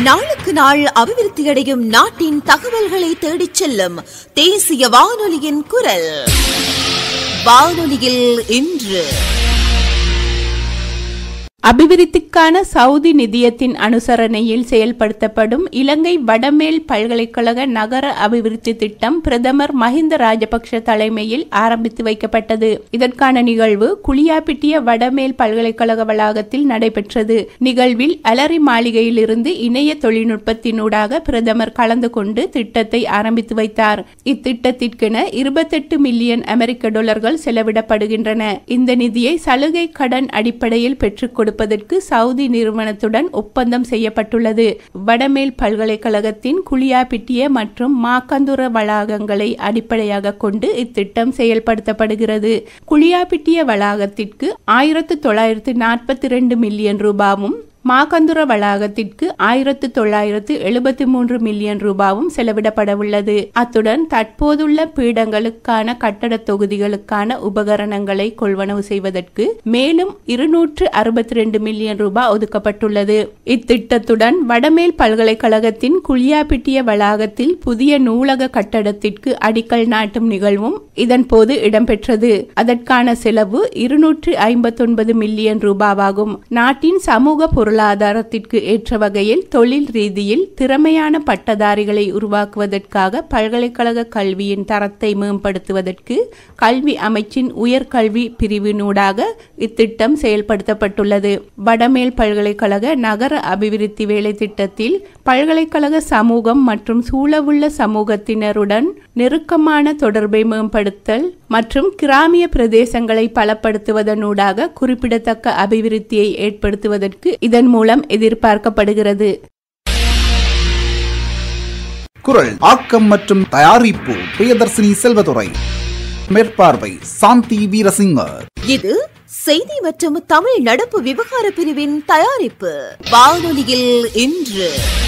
நாளுக்கு நாள் அபிவிருத்தியடையும் நாட்டின் தகவல்களை தேடிச் செல்லும் தேசிய வானொலியின் குரல் வானொலியில் இன்று அபிவிருத்திக்கான சவுதி நிதியத்தின் அனுசரணையில் செயல்படுத்தப்படும் இலங்கை வடமேல் பல்கலைக்கழக நகர அபிவிருத்தி திட்டம் பிரதமர் மஹிந்த ராஜபக்ஷ தலைமையில் ஆரம்பித்து வைக்கப்பட்டது இதற்கான நிகழ்வு குளியாப்பிட்டிய வடமேல் பல்கலைக்கழக வளாகத்தில் நடைபெற்றது நிகழ்வில் அலரி மாளிகையிலிருந்து இணைய தொழில்நுட்பத்தினூடாக பிரதமர் கலந்து கொண்டு திட்டத்தை ஆரம்பித்து வைத்தார் இத்திட்டத்திற்கென இருபத்தெட்டு மில்லியன் அமெரிக்க டாலர்கள் செலவிடப்படுகின்றன இந்த நிதியை சலுகை கடன் அடிப்படையில் பெற்றுக் கொடுப்பதற்கு சவுதி நிறுவனத்துடன் ஒப்பந்தம் செய்யப்பட்டுள்ளது வடமேல் பல்கலைக்கழகத்தின் குளியாப்பிட்டிய மற்றும் மாக்கந்துர வளாகங்களை அடிப்படையாக கொண்டு இத்திட்டம் செயல்படுத்தப்படுகிறது குளியாப்பிட்டிய வளாகத்திற்கு ஆயிரத்து தொள்ளாயிரத்து நாற்பத்தி ரெண்டு மில்லியன் ரூபாவும் மாகந்துர வளாகத்திற்கு ஆயிரத்து தொள்ளாயிரத்து எழுபத்தி மூன்று மில்லியன் ரூபாவும் செலவிடப்படவுள்ளது அத்துடன் தற்போதுள்ள பீடங்களுக்கான கட்டட தொகுதிகளுக்கான உபகரணங்களை கொள்வனவு செய்வதற்கு மேலும் இருநூற்று அறுபத்தி ரெண்டு மில்லியன் ரூபாய் ஒதுக்கப்பட்டுள்ளது இத்திட்டத்துடன் வடமேல் பல்கலைக்கழகத்தின் குளியாப்பிட்டிய வளாகத்தில் புதிய நூலக கட்டடத்திற்கு அடிக்கல் நாட்டும் நிகழ்வும் இதன் போது இடம்பெற்றது அதற்கான செலவு இருநூற்று ஐம்பத்தொன்பது மில்லியன் ரூபாவாகும் நாட்டின் சமூக பொருளாதாரத்திற்கு ஏற்ற வகையில் தொழில் ரீதியில் திறமையான பட்டதாரிகளை உருவாக்குவதற்காக பல்கலைக்கழக கல்வியின் தரத்தை மேம்படுத்துவதற்கு கல்வி அமைச்சின் உயர்கல்வி பிரிவினூடாக இத்திட்டம் செயல்படுத்தப்பட்டுள்ளது வடமேல் பல்கலைக்கழக நகர அபிவிருத்தி வேலை திட்டத்தில் பல்கலைக்கழக சமூகம் மற்றும் சூழவுள்ள சமூகத்தினருடன் நெருக்கமான தொடர்பை மேம்படுத்தல் மற்றும் கிராமிய பிரதேசங்களை பலப்படுத்துவதனூடாக குறிப்பிடத்தக்க அபிவிருத்தியை ஏற்படுத்துவதற்கு இதன் மூலம் எதிர்பார்க்கப்படுகிறது குரல் ஆக்கம் மற்றும் தயாரிப்பு பிரியதர்சினி செல்வதுரை மேற்பார்வை சாந்தி வீரசிங்கர் இது செய்தி மற்றும் தமிழ் நடப்பு விவகார பிரிவின் தயாரிப்பு வானொலியில் இன்று